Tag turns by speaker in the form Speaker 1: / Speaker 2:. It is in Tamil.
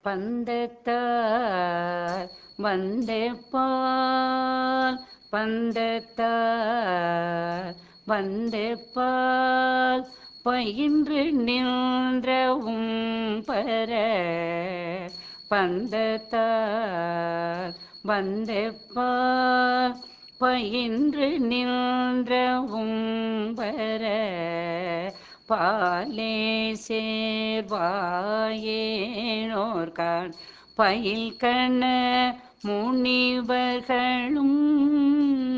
Speaker 1: பந்தத்தார் வந்தெப்பால் பந்தத்தார் வந்தெப்பால் பயின்று நின்றவும் பர பந்தத்தார் வந்தெப்பால் பயின்று நின்றவும் பர பாலே சேர்வாயேனோர்கான் பயில் கண்ண முனிவர்களும்